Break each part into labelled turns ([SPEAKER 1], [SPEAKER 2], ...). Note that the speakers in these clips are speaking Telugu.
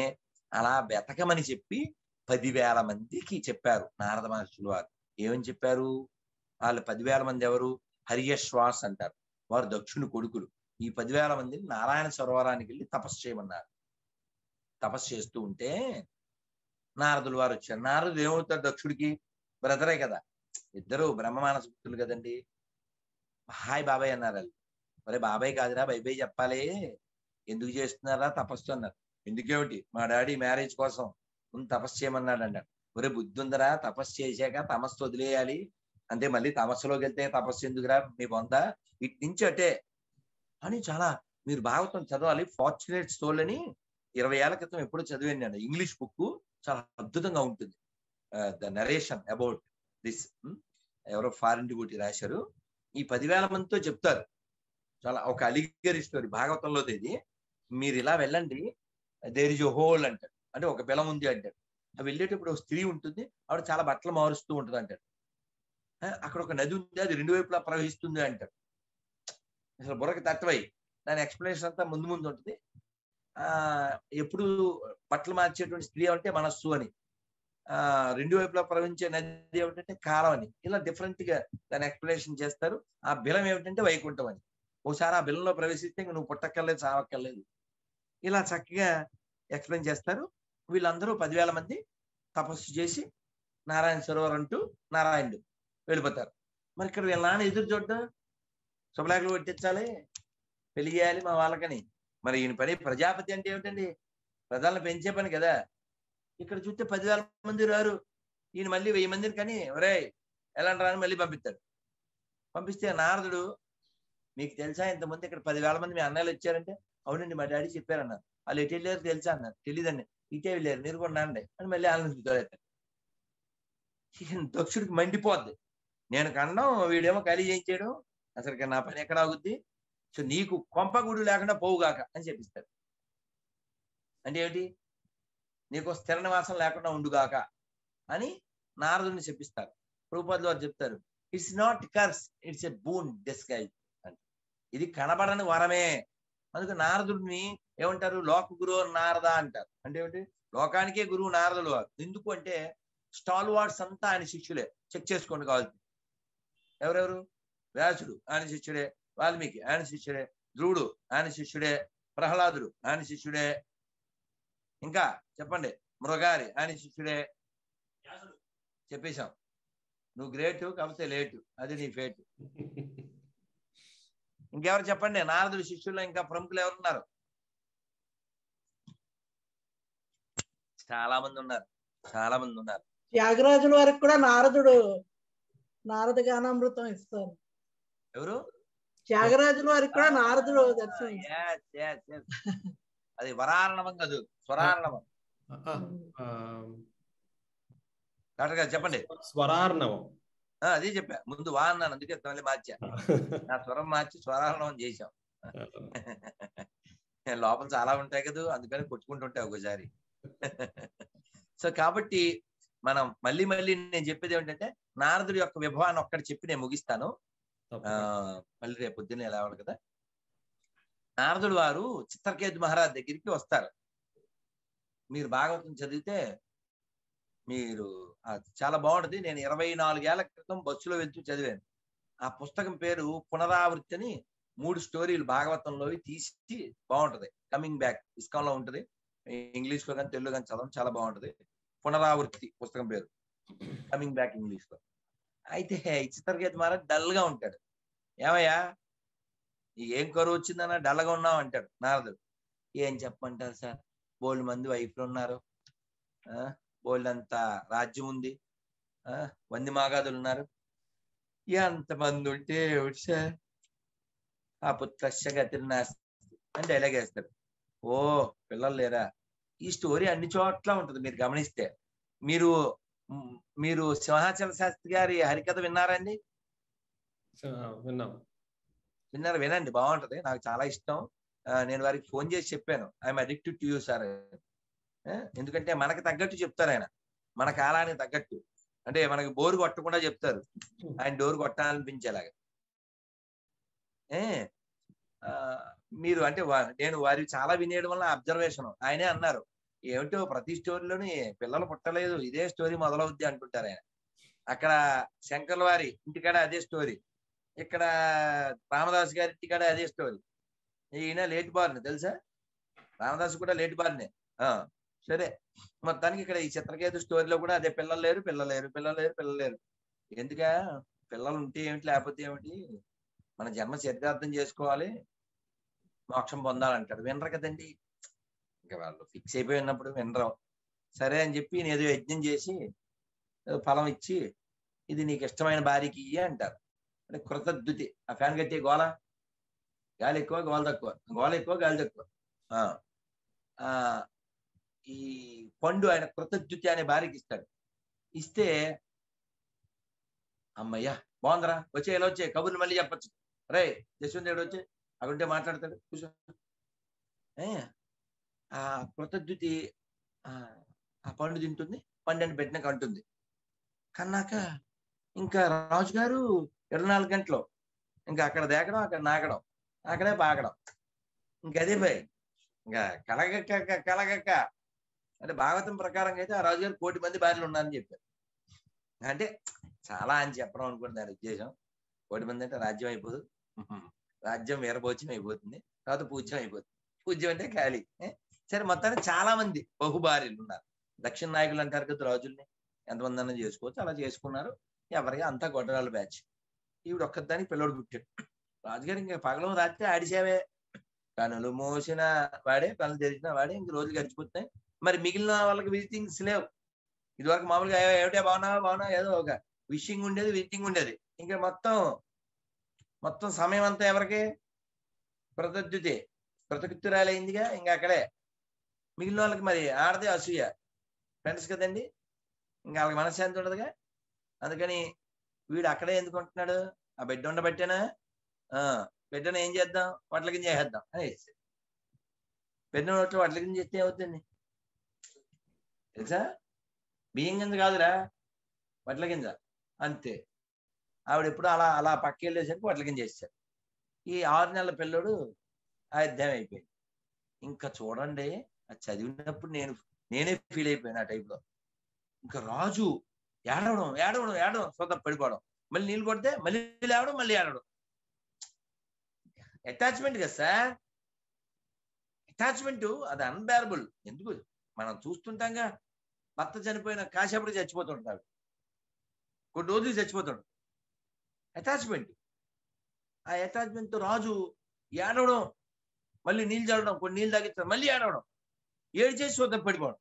[SPEAKER 1] అలా వెతకమని చెప్పి పదివేల మందికి చెప్పారు నారద మహర్షులు వారు ఏమని చెప్పారు వాళ్ళు పదివేల మంది ఎవరు హరియశ్వాస్ అంటారు వారు దక్షుని కొడుకులు ఈ పదివేల మందిని నారాయణ సరోవరానికి వెళ్ళి తపస్సు చేయమన్నారు తపస్సు చేస్తూ ఉంటే నారదులు వారు వచ్చారు నారదుడు ఏమవుతారు దక్షుడికి బ్రదరే కదా ఇద్దరు బ్రహ్మమానస పుత్రులు కదండి హాయ్ బాబాయ్ అన్నారు వాళ్ళు ఒరే బాబాయ్ కాదురా బైబాయ్ చెప్పాలి ఎందుకు చేస్తున్నారా తపస్సు అన్నారు ఎందుకేమిటి మా డాడీ మ్యారేజ్ కోసం ముందు తపస్సు చేయమన్నాడు అన్నాడు ఒరే బుద్ధి ఉందరా తపస్సు చేశాక తమస్సు వదిలేయాలి అంటే మళ్ళీ తమస్సులోకి వెళ్తే తపస్సు ఎందుకురా మీ బొంద ఇటు నుంచి అటే అని చాలా మీరు భాగవతం చదవాలి ఫార్చునేట్ సోల్ అని ఇరవై ఏళ్ల క్రితం ఎప్పుడు చదివాను నేను ఇంగ్లీష్ బుక్ చాలా అద్భుతంగా ఉంటుంది ద నరేషన్ అబౌట్ దిస్ ఎవరో ఫారిన్ డిబూటీ రాశారు ఈ పదివేల మందితో చెప్తారు చాలా ఒక అలిగరి స్టోరీ భాగవతంలో ఇది మీరు ఇలా వెళ్ళండి దేర్ ఇస్ హోల్ అంటారు అంటే ఒక పిలం ఉంది అంటారు ఆ వెళ్ళేటప్పుడు ఒక స్త్రీ ఉంటుంది ఆవిడ చాలా బట్టలు మారుస్తూ ఉంటుంది అంటారు ఆ, అక్కడ ఒక నది ఉంది అది రెండు వైపులా ప్రవహిస్తుంది అంటారు అసలు బుర్రకి తట్టవై దాని ఎక్స్ప్లెనేషన్ అంతా ముందు ముందు ఉంటుంది ఆ ఎప్పుడు బట్టలు మార్చేటువంటి స్త్రీ అంటే మనస్సు అని ఆ రెండు వైపులా ప్రవహించే నది ఏమిటంటే కాలం అని ఇలా డిఫరెంట్ గా దాని ఎక్స్ప్లెనేషన్ చేస్తారు ఆ బిలం ఏమిటంటే వైకుంఠం అని ఒకసారి ఆ బిలంలో ప్రవేశిస్తే ఇంక నువ్వు పుట్టక్కర్లేదు చావక్కర్లేదు ఇలా చక్కగా ఎక్స్ప్లెయిన్ చేస్తారు వీళ్ళందరూ పదివేల మంది తపస్సు చేసి నారాయణ సరోవర్ అంటూ నారాయణుడు వెళ్ళిపోతారు మరి ఇక్కడ వీళ్ళ నాన్న ఎదురు చూడడం శుభలాకులు పెట్టించాలి పెళ్లి చేయాలి మా వాళ్ళకని మరి ఈయన పని ప్రజాపతి అంటే ఏమిటండి ప్రజలను పెంచే పని కదా ఇక్కడ చూస్తే పదివేల మంది రారు ఈయన మళ్ళీ వెయ్యి మందిని కానీ ఒరే ఎలా రాని మళ్ళీ పంపిస్తాడు పంపిస్తే నారదుడు మీకు తెలుసా ఇంతమంది ఇక్కడ పదివేల మంది మీ అన్నయ్యలు వచ్చారంటే అవునండి మా డాడీ చెప్పారన్నారు వాళ్ళు ఎటు వెళ్ళారు తెలుసా అన్నారు తెలియదండి ఇటే వెళ్ళారు మీరు కూడా అండి అని మళ్ళీ వాళ్ళని తోలేస్తారు ఈయన దక్షుడికి మండిపోద్ది నేను కనడం వీడేమో ఖాళీ చేయించాడు అసలు నా పని ఎక్కడ ఆగుద్ది సో నీకు కొంపగుడు లేకుండా పోవుగాక అని చెప్పిస్తాడు అంటే ఏమిటి నీకు స్థిర నివాసం లేకుండా ఉండుగాక అని నారదుని చెప్పిస్తారు రూపాయలు వారు చెప్తారు it's not curse it's a boon disguise అంటే ఇది కనబడని వరమే అందుకు నారదుడిని ఏమంటారు లోక గురువు నారద అంటారు అంటే ఏమిటి లోకానికే గురువు నారదుడు వారు ఎందుకు అంటే స్టాల్ వార్డ్స్ అంతా ఆయన శిష్యులే చెక్ చేసుకోండి కావాలి ఎవరెవరు వ్యాసుడు ఆయన శిష్యుడే వాల్మీకి ఆయన శిష్యుడే ధ్రువుడు ఆయన శిష్యుడే ప్రహ్లాదుడు ఆయన శిష్యుడే ఇంకా చెప్పండి మృగారి ఆయన శిష్యుడే వ్యాసుడు చెప్పేశాం నువ్వు గ్రేటు కాకపోతే లేటు అది నీ ఫేటు ఇంకెవరు చెప్పండి నారదుడు శిష్యుల్లో ఇంకా ప్రముఖులు ఎవరున్నారు చాలా మంది ఉన్నారు చాలా మంది ఉన్నారు
[SPEAKER 2] త్యాగరాజుల వారికి కూడా నారదుడు నారద గానామృతం ఇస్తారు
[SPEAKER 1] ఎవరు
[SPEAKER 2] త్యాగరాజుల వారికి కూడా నారదుడు దర్శనం ఇస్తారు.
[SPEAKER 1] Yes, yes, yes. అది వరారణవం కాదు స్వరారణవం
[SPEAKER 3] ఆ, ఆ,
[SPEAKER 1] డాక్టర్ గారు చెప్పండి
[SPEAKER 3] స్వరార్ణవం
[SPEAKER 1] ఆ, అదే చెప్పా ముందు వా అన్నాను అందుకే మళ్ళీ మార్చా నా స్వరం మార్చి స్వరారణవం చేశాం లోపల చాలా ఉంటాయి కదా అందుకని కొట్టుకుంటుంటాయి ఒకసారి సో కాబట్టి మనం మళ్ళీ మళ్ళీ నేను చెప్పేది ఏమిటంటే నారదుడి యొక్క విభవాన్ని ఒక్కటి చెప్పి నేను ముగిస్తాను ఆ మళ్ళీ రేపు పొద్దున్నే లేవాలి కదా నారదుడు వారు చిత్రకేతు మహారాజ్ దగ్గరికి వస్తారు మీరు భాగవతం చదివితే మీరు ఆ చాలా బాగుంటది నేను ఇరవై నాలుగేళ్ల క్రితం బస్సులో వెళ్తూ చదివాను ఆ పుస్తకం పేరు పునరావృత్తి అని మూడు స్టోరీలు భాగవతంలో తీసి బాగుంటది కమింగ్ బ్యాక్ ఇస్కాన్ లో ఉంటది ఇంగ్లీష్ లో కానీ తెలుగు కానీ చదవడం చాలా బాగుంటది పునరావృత్తి పుస్తకం పేరు కమింగ్ బ్యాక్ ఇంగ్లీష్ లో అయితే ఈ చిత్రకేతు మహారాజ్ డల్ గా ఉంటాడు ఏమయ్యా ఈ ఏం కరువు వచ్చిందన్న డల్ గా ఉన్నావు అంటాడు నారదుడు ఏం చెప్పమంటారు సార్ బోల్డ్ మంది వైఫ్లు ఉన్నారు ఆ బోల్డ్ అంత రాజ్యం ఉంది ఆ వంది మాగాదులు ఉన్నారు ఎంతమంది ఉంటే ఏమిటి సార్ ఆ పుత్రశ గతిని నాస్తి అని డైలాగ్ వేస్తాడు ఓ పిల్లలు లేరా ఈ స్టోరీ అన్ని చోట్ల ఉంటుంది మీరు గమనిస్తే మీరు మ్, మీరు సింహాచల శాస్త్రి గారి హరికథ విన్నారండి
[SPEAKER 3] విన్నాం
[SPEAKER 1] విన్నారు వినండి బాగుంటది నాకు చాలా ఇష్టం ఆ, నేను వారికి ఫోన్ చేసి చెప్పాను I'm addicted to you sir ఎందుకంటే మనకు తగ్గట్టు చెప్తారు ఆయన మన కాలానికి తగ్గట్టు అంటే మనకి బోరు కొట్టకుండా చెప్తారు ఆయన డోర్ కొట్టాలనిపించేలాగా ఏ ఆ, మీరు అంటే వా- నేను వారి చాలా వినేయడం వల్ల అబ్జర్వేషన్ ఆయనే అన్నారు ఏమిటో ప్రతి స్టోరీలోని పిల్లలు పుట్టలేదు ఇదే స్టోరీ మొదలవుద్ది అంటుంటారు ఆయన అక్కడ శంకర్ల వారి ఇంటికాడ అదే స్టోరీ ఇక్కడ రామదాస్ గారి ఇంటికాడ అదే స్టోరీ ఈయన లేట్ బార్ని తెలుసా రామదాస్ కూడా లేట్ బార్నే ఆ సరే మొత్తానికి ఇక్కడ ఈ చిత్రకేతు స్టోరీలో కూడా అదే పిల్లలు లేరు పిల్లలు లేరు పిల్లలు లేరు పిల్లలు లేరు ఎందుక పిల్లలు ఉంటే ఏమిటి లేకపోతే ఏమిటి మన జన్మ చరితార్థం చేసుకోవాలి మోక్షం పొందాలంటాడు వినరు కదండి ఇంకా వాళ్ళు ఫిక్స్ అయిపోయి ఉన్నప్పుడు వినరు సరే అని చెప్పి నేను ఏదో యజ్ఞం చేసి ఏదో ఫలం ఇచ్చి ఇది నీకు ఇష్టమైన భార్యకి ఇయ్యి అంటారు అంటే కృతద్యుతి ఆ ఫ్యాన్ కట్టే గోల గాలి ఎక్కువ గోల తక్కువ గోల ఎక్కువ గాలి తక్కువ ఆ ఆ ఈ పండు ఆయన కృతద్యుతి అనే భార్యకి ఇస్తాడు ఇస్తే అమ్మయ్యా బాగుందిరా వచ్చే ఇలా వచ్చే కబుర్లు మళ్ళీ చెప్పచ్చు రే యశ్వంత్ దేవుడు వచ్చి అక్కడుంటే మాట్లాడతాడు కూర్చో ఏ, ఆ కృతద్యుతి ఆ ఆ పండు తింటుంది పండుని పెట్టినాక అంటుంది కన్నాక ఇంకా రాజుగారు ఇరవై నాలుగు గంటలు ఇంకా అక్కడ దేకడం అక్కడ నాకడం అక్కడే పాకడం ఇంకదే భయ్ ఇంకా కలగక్క కలగక్క అంటే భాగవతం ప్రకారంగా అయితే ఆ రాజుగారు కోటి మంది భార్యలు ఉన్నారని చెప్పారు అంటే చాలా అని చెప్పడం అనుకోండి దాని ఉద్దేశం కోటి మంది అంటే రాజ్యం అయిపోదు రాజ్యం వీరభోజ్యం అయిపోతుంది తర్వాత పూజ్యం అయిపోతుంది పూజ్యం అంటే ఖాళీ ఏ? సరే మొత్తానికి చాలా మంది బహుభార్యలు ఉన్నారు దక్షిణ నాయకులు అంటారు కదా రాజుల్ని ఎంతమంది అన్న చేసుకోవచ్చు అలా చేసుకున్నారు ఎవరికి అంతా గొడ్డరాల బ్యాచ్ ఈవిడ ఒక్కదానికి పిల్లడు పుట్టాడు రాజుగారు ఇంకా పగలం రాత్రి ఆడిసేవే కనులు మోసిన వాడే కనులు తెరిచిన వాడే ఇంక రోజులు గడిచిపోతున్నాయి మరి మిగిలిన వాళ్ళకి విజిటింగ్స్ లేవు ఇదివరకు మామూలుగా "ఏ- ఏమిటే బాగున్నావా బాగున్నా ఏదో ఒక విషింగ్ ఉండేది విజిటింగ్ ఉండేది ఇంకా మొత్తం మొత్తం సమయం అంతా ఎవరికి కృతజ్ఞతే కృతకృత్యురాలైందిగా ఇంకా అక్కడే మిగిలిన వాళ్ళకి మరి ఆడదే అసూయ ఫ్రెండ్స్ కదండి ఇంకా వాళ్ళకి మనశ్శాంతి ఉండదుగా అందుకని వీడు అక్కడే ఎందుకు ఉంటున్నాడు ఆ బిడ్డ ఉండబట్టేనా ఆ బిడ్డను ఏం చేద్దాం వడ్ల కింద చేసేద్దాం అనేసి బిడ్డ నోట్లో వడ్ల కింద చేస్తే ఏమవుతుంది తెలుసా బియ్యం కింద కాదురా వడ్ల కింద అంతే ఆవిడ ఎప్పుడు అలా అలా పక్క వెళ్ళేసరికి వడ్ల కింద చేశారు ఈ ఆరు నెలల పిల్లడు అధ్యాయం అయిపోయింది ఇంకా చూడండి అది చదివినప్పుడు నేను నేనే ఫీల్ అయిపోయాను ఆ టైంలో ఇంకా రాజు ఏడవడం ఏడవడం ఏడవడం సొంత పడిపోవడం మళ్ళీ నీళ్ళు కొడితే మళ్ళీ లేవడం మళ్ళీ ఏడవడం అటాచ్మెంట్ కదా సార్ అటాచ్మెంట్ అది అన్బేరబుల్ ఎందుకు మనం చూస్తుంటాంగా భర్త చనిపోయిన కాసేపటి చచ్చిపోతుంటాడు కొన్ని రోజులు చచ్చిపోతాడు అటాచ్మెంట్ ఆ అటాచ్మెంట్ తో రాజు ఏడవడం మళ్ళీ నీళ్ళు చల్లడం కొన్ని నీళ్ళు తాగిస్తాడు మళ్ళీ ఏడవడం ఏడు చేసి చూద్దాం పడిపోవడం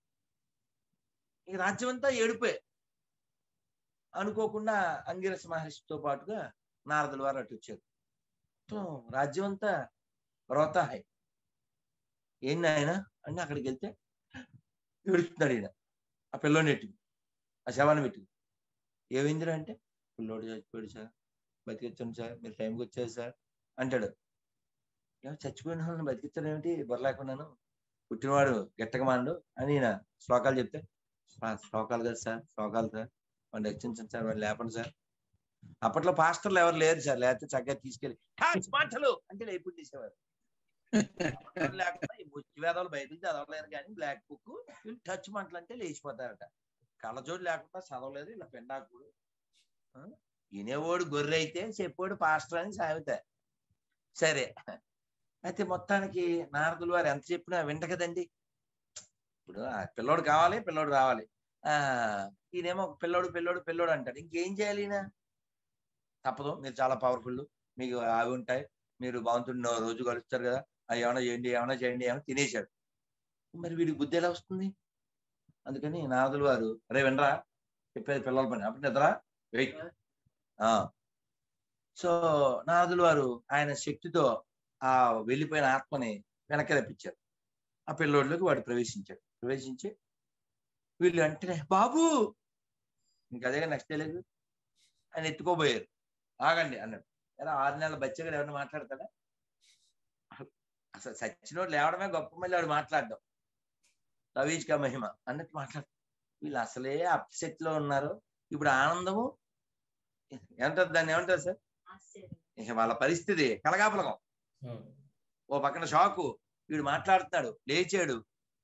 [SPEAKER 1] ఇక రాజ్యం అంతా ఏడిపోయి అనుకోకుండా అంగిరస మహర్షితో పాటుగా నారదుల వారు అటు వచ్చారు మొత్తం రాజ్యం అంతా రోతాహాయ్ ఏంటి ఆయన అని అక్కడికి వెళ్తే ఏడుస్తున్నాడు ఈయన ఆ పిల్లోని ఎట్టు ఆ శవాన్ని పెట్టి ఏమైందిరా అంటే పిల్లోడు చచ్చిపోయాడు సార్ బతికించండి సార్ మీరు టైంకి వచ్చారు సార్ అంటాడు "ఏమో చచ్చిపోయిన వాళ్ళని బతికించడం ఏమిటి బొరలేకున్నాను పుట్టినవాడు గెట్టకమాండు అని ఈయన శ్లోకాలు చెప్తే "ఆ, శ్లోకాలు కదా సార్ శ్లోకాలు సార్ వాడిని రక్షించండి సార్ వాడిని లేపండి సార్ అప్పట్లో పాస్టర్లు ఎవరు లేరు సార్ లేకపోతే చక్కగా తీసుకెళ్ళి "టాచ్ మాటలు అంటే లేపుడు తీసేవారు పాస్టర్లు లేకుండా ఈ ముచ్చి వేదాలు బైబిల్ చదవలేరు కానీ బ్లాక్ బుక్ వీళ్ళు టచ్ మాటలు అంటే లేచిపోతారట కళ్ళజోడు లేకుండా చదవలేదు ఇలా పెండాకుడు ఆ? వినేవాడు గొర్రె అయితే చెప్పాడు పాస్టర్ అని సామెత సరే అయితే మొత్తానికి నారదులు వారు ఎంత చెప్పినా వింట కదండి ఇప్పుడు ఆ పిల్లోడు కావాలి పిల్లోడు రావాలి ఆ ఈయనేమో పిల్లోడు పిల్లోడు పిల్లోడు అంటాడు ఇంకేం చేయాలి ఈయన తప్పదు మీరు చాలా పవర్ఫుల్ మీకు అవి ఉంటాయి మీరు బాగుంటున్న రోజు కలుస్తారు కదా అవి ఏమైనా చేయండి ఏమైనా చేయండి ఏమైనా తినేశాడు మరి వీడికి బుద్ధి ఎలా వస్తుంది అందుకని నారదులు వారు అరే వినరా చెప్పేది పిల్లల పని అప్పుడు నిద్రా వెయిట్ ఆ సో నారదులు వారు ఆయన శక్తితో ఆ వెళ్ళిపోయిన ఆత్మని వెనక్కి రప్పించారు ఆ పిల్లోడిలోకి వాడు ప్రవేశించాడు ప్రవేశించి వీళ్ళు వెంటనే బాబు ఇంకా అదే నెక్స్ట్ లేదు ఆయన ఎత్తుకోబోయారు ఆగండి అన్నాడు ఎలా ఆరు నెలల బచ్చగాడు ఎవరిని మాట్లాడతాడా అసలు సచ్చినోడు లేవడమే గొప్ప మళ్ళీ వాడు మాట్లాడడం రవీజ్కా మహిమ అన్నట్టు మాట్లాడు వీళ్ళు అసలే అప్సెట్ లో ఉన్నారు ఇప్పుడు ఆనందము ఏమంటారు దాన్ని ఏమంటారు సార్ ఇక వాళ్ళ పరిస్థితి కలగాపలకం ఓ పక్కన షాకు వీడు మాట్లాడుతున్నాడు లేచాడు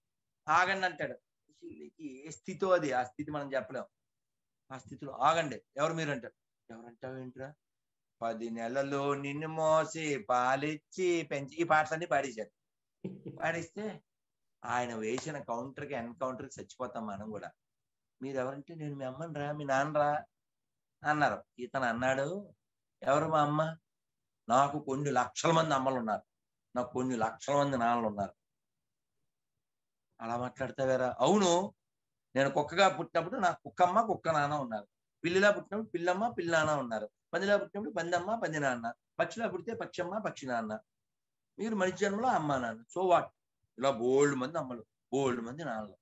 [SPEAKER 1] ఆగండి అంటాడు వీళ్ళకి ఏ స్థితో అది ఆ స్థితి మనం చెప్పలేం ఆ స్థితిలో ఆగండి ఎవరు మీరు అంటారు ఎవరంటావు ఏంట్రా పది నెలలు నిన్ను మోసి పాలిచ్చి పెంచి ఈ పాటలన్నీ పాడేశారు పాడిస్తే ఆయన వేసిన కౌంటర్ కి ఎన్కౌంటర్ కి చచ్చిపోతాం మనం కూడా మీరు ఎవరంటే నేను మీ అమ్మని రా మీ నాన్న రా అన్నారు ఇతను అన్నాడు ఎవరు మా అమ్మ నాకు కొన్ని లక్షల మంది అమ్మలు ఉన్నారు నాకు కొన్ని లక్షల మంది నాన్నలు ఉన్నారు అలా మాట్లాడతావేరా అవును నేను కుక్కగా పుట్టినప్పుడు నాకు కుక్కమ్మ కుక్క నాన్న ఉన్నారు పిల్లిలా పుట్టినప్పుడు పిల్లమ్మ పిల్ల నాన్న ఉన్నారు పందిలా పుట్టినప్పుడు పందమ్మ పంది నాన్న పక్షిలా పుడితే పక్షమ్మ పక్షి నాన్న మీరు మనిషి జన్మలో అమ్మ నాన్న సో వాట్ ఇలా బోల్డ్ మంది అమ్మలు బోల్డ్ మంది నాన్నలు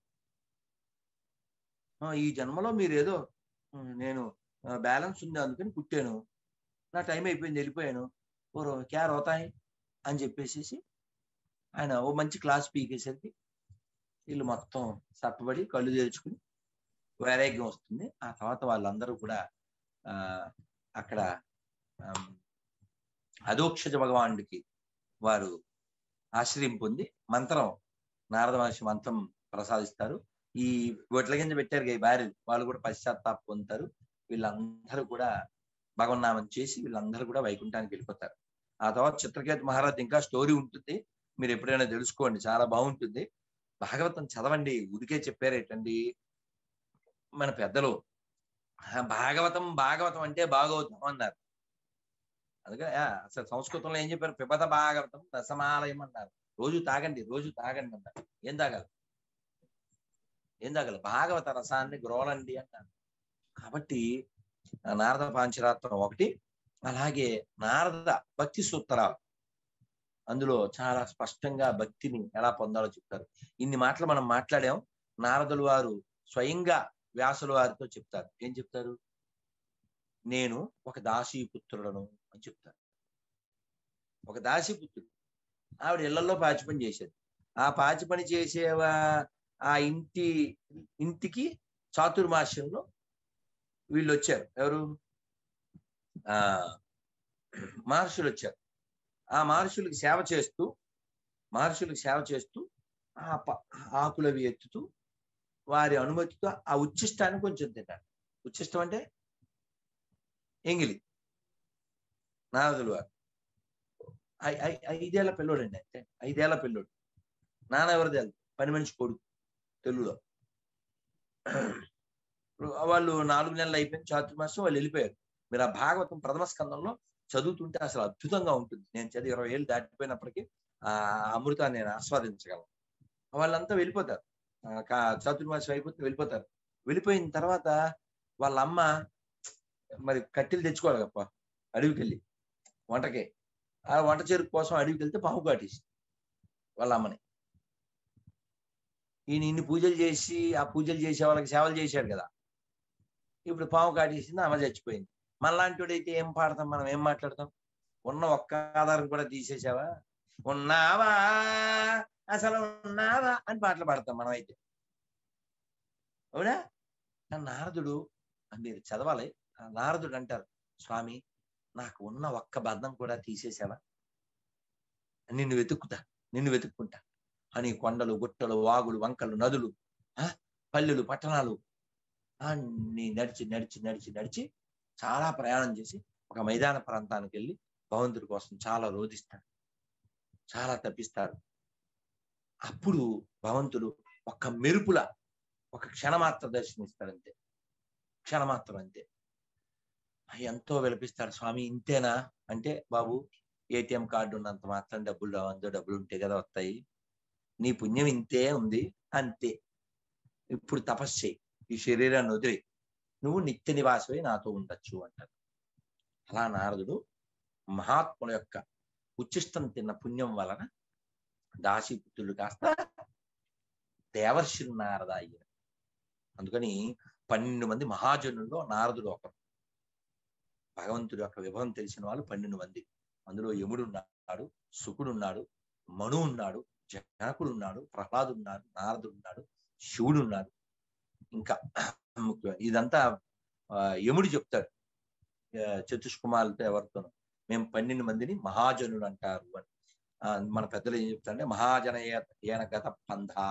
[SPEAKER 1] ఆ, ఈ జన్మలో మీరు ఏదో ఉమ్, నేను బ్యాలెన్స్ ఉంది అందుకని పుట్టాను నా టైం అయిపోయింది వెళ్ళిపోయాను ఓ క్యార్ అవుతాయి అని చెప్పేసి ఆయన ఓ మంచి క్లాస్ పీకేసరికి వీళ్ళు మొత్తం సప్పబడి కళ్ళు తెరుచుకుని వైరాగ్యం వస్తుంది ఆ తర్వాత వాళ్ళందరూ కూడా ఆ అక్కడ ఆమ్, అధోక్షజ భగవానుడికి వారు ఆశ్రయం పొంది మంత్రం నారద మహర్షి మంత్రం ప్రసాదిస్తారు ఈ గొడ్ల కింద పెట్టారు కదా ఈ భార్యలు వాళ్ళు కూడా పశ్చాత్తాప పొందుతారు వీళ్ళందరూ కూడా భగవన్నామం చేసి వీళ్ళందరూ కూడా వైకుంఠానికి వెళ్ళిపోతారు ఆ తర్వాత చిత్రకేతు మహారాజ్ ఇంకా స్టోరీ ఉంటుంది మీరు ఎప్పుడైనా తెలుసుకోండి చాలా బాగుంటుంది భాగవతం చదవండి ఉదికే చెప్పారేటండి మన పెద్దలు "ఆ, భాగవతం భాగవతం అంటే భాగవతం అన్నారు అందుకని ఆ, అసలు సంస్కృతంలో ఏం చెప్పారు పిబత భాగవతం రసమాలయం అన్నారు రోజు తాగండి రోజు తాగండి అన్నారు ఏం తాగాలి ఏం తాగాలి భాగవత రసాన్ని గ్రోలండి అన్నారు కాబట్టి ఆ నారద పాంచరాత్రం ఒకటి అలాగే నారద భక్తి సూత్రాలు అందులో చాలా స్పష్టంగా భక్తిని ఎలా పొందాలో చెప్తారు ఇన్ని మాటలు మనం మాట్లాడాం నారదులు వారు స్వయంగా వ్యాసుల వారితో చెప్తారు ఏం చెప్తారు నేను ఒక దాసీపుత్రుడను అని చెప్తారు ఒక దాసీపుత్రుడు ఆవిడ ఇళ్లలో పాచి పని చేసేది ఆ పాచి పని చేసేవా ఆ ఇంటి ఇంటికి చాతుర్మాస్యంలో వీళ్ళు వచ్చారు ఎవరు ఆ మహర్షులు వచ్చారు ఆ మహర్షులకు సేవ చేస్తూ మహర్షులకు సేవ చేస్తూ ఆ ప- ఆకులవి ఎత్తుతూ వారి అనుమతితో ఆ ఉచ్చిష్టాన్ని కొంచెం తింటారు ఉచ్చిష్టం అంటే ఎంగిలి నారదులు వారు ఐ- ఐ- ఐదేళ్ల పిల్లోడు అండి అంటే ఐదేళ్ల పిల్లోడు నాన్న ఎవరు తెలుసు పని మనిషి కొడుకు తెలుగులో వాళ్ళు నాలుగు నెలలు అయిపోయిన చాతుర్మాసం వాళ్ళు వెళ్ళిపోయారు మీరు ఆ భాగవతం ప్రథమ స్కందంలో చదువుతుంటే అసలు అద్భుతంగా ఉంటుంది నేను చదివి ఇరవై ఏళ్ళు దాటిపోయినప్పటికీ ఆ అమృతాన్ని నేను ఆస్వాదించగలను వాళ్ళంతా వెళ్ళిపోతారు ఆ, కా- చాతుర్మాసం అయిపోతే వెళ్ళిపోతారు వెళ్ళిపోయిన తర్వాత వాళ్ళ అమ్మ మరి కట్టెలు తెచ్చుకోవాలి గప్ప అడవికి వెళ్ళి వంటకే ఆ వంట చెరుకు కోసం అడవికి వెళ్తే పాము కాటేసి వాళ్ళ అమ్మని ఈయన ఇన్ని పూజలు చేసి ఆ పూజలు చేసే వాళ్ళకి సేవలు చేశాడు కదా ఇప్పుడు పాము కాటేసింది అమ్మ చచ్చిపోయింది మనలాంటి అయితే ఏం పాడతాం మనం ఏం మాట్లాడతాం ఉన్న ఒక్క ఆధారం కూడా తీసేసావా ఉన్నావా అసలు ఉన్నావా అని పాటలు పాడతాం మనం అయితే అవునా కానీ నారదుడు మీరు చదవాలి ఆ నారదుడు అంటారు స్వామి నాకు ఉన్న ఒక్క బంధం కూడా తీసేసావా నిన్ను వెతుక్కుతా నిన్ను వెతుక్కుంటా అని కొండలు గుట్టలు వాగులు వంకలు నదులు ఆ పల్లెలు పట్టణాలు అన్ని నడిచి నడిచి నడిచి నడిచి చాలా ప్రయాణం చేసి ఒక మైదాన ప్రాంతానికి వెళ్ళి భగవంతుడి కోసం చాలా రోధిస్తాడు చాలా తప్పిస్తారు అప్పుడు భగవంతుడు ఒక్క మెరుపుల ఒక క్షణమాత్ర దర్శనమిస్తాడంతే క్షణమాత్రం అంతే ఎంతో విలపిస్తాడు స్వామి ఇంతేనా అంటే బాబు ఏటీఎం కార్డు ఉన్నంత మాత్రం డబ్బులు రావందో డబ్బులు ఉంటే కదా వస్తాయి నీ పుణ్యం ఇంతే ఉంది అంతే ఇప్పుడు తపస్సు చేయి ఈ శరీరాన్ని వదిలి నువ్వు నిత్య నివాసమై నాతో ఉండొచ్చు అంటారు అలా నారదుడు మహాత్ముల యొక్క ఉచ్చిష్టం తిన్న పుణ్యం వలన దాసీపుత్రుడు కాస్త దేవర్షి నారద అయ్యారు అందుకని పన్నెండు మంది మహాజనుల్లో నారదుడు ఒకరు భగవంతుడి యొక్క విభవం తెలిసిన వాళ్ళు పన్నెండు మంది అందులో యముడు ఉన్నాడు సుకుడు ఉన్నాడు మను ఉన్నాడు జనకుడు ఉన్నాడు ప్రహ్లాదు ఉన్నాడు నారదుడు ఉన్నాడు శివుడు ఉన్నాడు ఇంకా ముఖ్యం ఇదంతా ఆ, యముడు చెప్తాడు ఆ, చతుష్కుమారులతో ఎవరితోనూ మేము పన్నెండు మందిని మహాజనులు అంటారు అని ఆ, మన పెద్దలు ఏం చెప్తారంటే మహాజన ఏన గత పంధ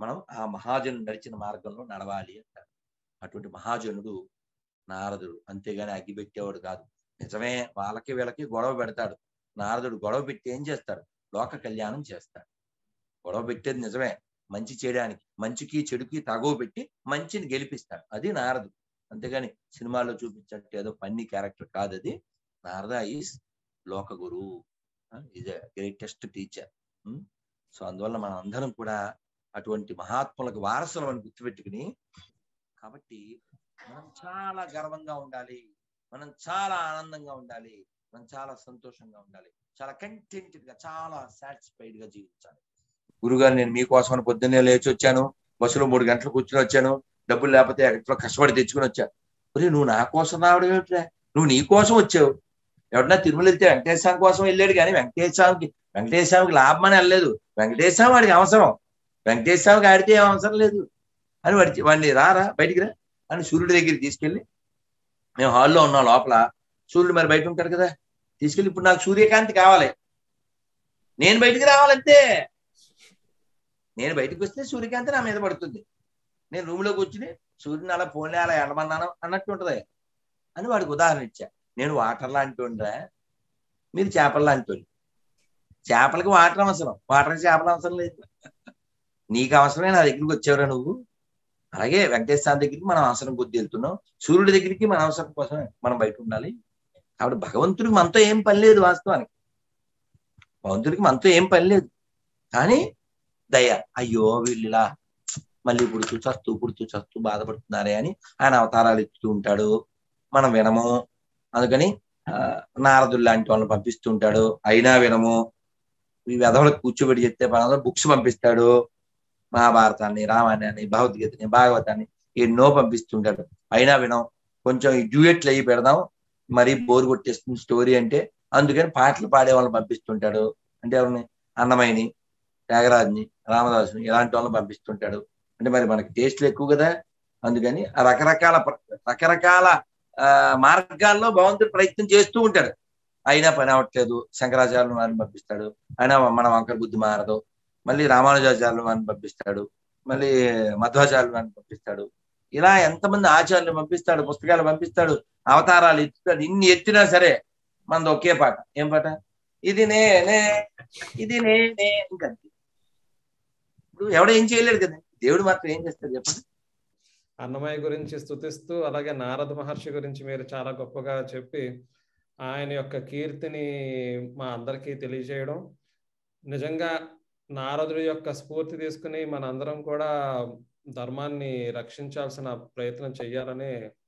[SPEAKER 1] మనం ఆ మహాజనుడు నడిచిన మార్గంలో నడవాలి అంటారు అటువంటి మహాజనుడు నారదుడు అంతేగాని అగ్గి పెట్టేవాడు కాదు నిజమే వాళ్ళకి వీళ్ళకి గొడవ పెడతాడు నారదుడు గొడవ పెట్టి ఏం చేస్తాడు లోక కళ్యాణం చేస్తాడు గొడవ పెట్టేది నిజమే మంచి చేయడానికి మంచికి చెడుకి తగవ పెట్టి మంచిని గెలిపిస్తాడు అది నారదుడు అంతేగాని సినిమాలో చూపించట్టు ఏదో పన్ని క్యారెక్టర్ కాదు అది Narada is Loka Guru is a greatest teacher so అందువల్ల మనం అందరం కూడా అటువంటి మహాత్ములకు వారసులం అని గుర్తుపెట్టుకుని కాబట్టి మనం చాలా గర్వంగా ఉండాలి మనం చాలా ఆనందంగా ఉండాలి మనం చాలా సంతోషంగా ఉండాలి చాలా కంటెంటెడ్ గా చాలా సాటిస్ఫైడ్ గా జీవించాలి గురుగారు నేను మీకోసం అని పొద్దున్నే లేచి వచ్చాను బస్సులో మూడు గంటలు కూర్చుని వచ్చాను డబ్బులు లేకపోతే ఎక్కడో కష్టపడి తెచ్చుకుని వచ్చా ఒరే నువ్వు నా కోసం రావడం ఏమిట్రా నువ్వు నీ కోసం వచ్చావు ఎవడన్నా తిరుమల వెళ్తే వెంకటేశ్వరం కోసం వెళ్ళాడు కానీ వెంకటేశ్వరానికి వెంకటేశ్వరానికి లాభం అని వెళ్ళలేదు వెంకటేశ్వరం వాడికి అవసరం వెంకటేశ్వరానికి ఆడితే ఏం అవసరం లేదు అని వాడి వాడిని రారా బయటికి రా అని సూర్యుడి దగ్గరికి తీసుకెళ్ళి మేము హాల్లో ఉన్నాం లోపల సూర్యుడు మరి బయట ఉంటాడు కదా తీసుకెళ్ళి ఇప్పుడు నాకు సూర్యకాంతి కావాలి నేను బయటికి రావాలంతే నేను బయటకు వస్తే సూర్యకాంతి నా మీద పడుతుంది నేను రూమ్ లో కూర్చుని సూర్యుని అలా ఫోన్లే అలా ఎడమన్నాను అన్నట్టు ఉంటది అని వాడికి ఉదాహరణ ఇచ్చా నేను వాటర్ లాంటి ఉండరా మీరు చేపలు లాంటి చేపలకి వాటర్ అవసరం వాటర్కి చేపలు అవసరం లేదు నీకు అవసరమే నా దగ్గరికి వచ్చావురా నువ్వు అలాగే వెంకటేశ్వర దగ్గరికి మనం అవసరం కొద్ది వెళ్తున్నాం సూర్యుడి దగ్గరికి మన అవసరం కోసమే మనం బయట ఉండాలి కాబట్టి భగవంతుడికి మనతో ఏం పని లేదు వాస్తవానికి భగవంతుడికి మనతో ఏం పని లేదు కానీ దయ అయ్యో వీళ్ళిలా మళ్ళీ పుడుతూ చస్తూ పుడుతూ చస్తూ బాధపడుతున్నారే అని ఆయన అవతారాలు ఎత్తుతూ ఉంటాడు మనం వినము అందుకని ఆ, నారదులు లాంటి వాళ్ళని పంపిస్తూ ఉంటాడు అయినా వినము ఈ వెధవలకు కూర్చోబెట్టి చెప్తే పనులు బుక్స్ పంపిస్తాడు మహాభారతాన్ని రామాయణాన్ని భగవద్గీతని భాగవతాన్ని ఎన్నో పంపిస్తుంటాడు అయినా వినం కొంచెం ఈ డ్యూయెట్లు అయ్యి పెడదాం మరీ బోర్ కొట్టేస్తుంది స్టోరీ అంటే అందుకని పాటలు పాడే వాళ్ళని పంపిస్తుంటాడు అంటే ఎవరిని అన్నమయ్యని త్యాగరాజుని రామదాసుని ఇలాంటి వాళ్ళని పంపిస్తుంటాడు అంటే మరి మనకి టేస్ట్లు ఎక్కువ కదా అందుకని ఆ రకరకాల ప్ర- రకరకాల ఆ మార్గాల్లో భగవంతుడు ప్రయత్నం చేస్తూ ఉంటాడు అయినా పని అవ్వట్లేదు శంకరాచార్యులు వారిని పంపిస్తాడు అయినా మన వంకర బుద్ధి మారదు మళ్ళీ రామానుజాచార్యులు వారిని పంపిస్తాడు మళ్ళీ మధ్వాచార్యులు వారిని పంపిస్తాడు ఇలా ఎంతమంది ఆచార్యులు పంపిస్తాడు పుస్తకాలు పంపిస్తాడు అవతారాలు ఎత్తుతాడు ఇన్ని ఎత్తినా సరే మనది ఒకే పాట ఏం పాట ఇది నేనే ఇది నేనే ఇంకంతే ఇప్పుడు ఎవడో ఏం చేయలేడు కదా దేవుడు మాత్రం ఏం చేస్తాడు చెప్పండి
[SPEAKER 3] అన్నమయ్య గురించి స్తుతిస్తూ అలాగే నారద మహర్షి గురించి మీరు చాలా గొప్పగా చెప్పి ఆయన యొక్క కీర్తిని మా అందరికీ తెలియజేయడం నిజంగా నారదుడి యొక్క స్ఫూర్తి తీసుకుని మనందరం కూడా ధర్మాన్ని రక్షించాల్సిన ప్రయత్నం చేయాలని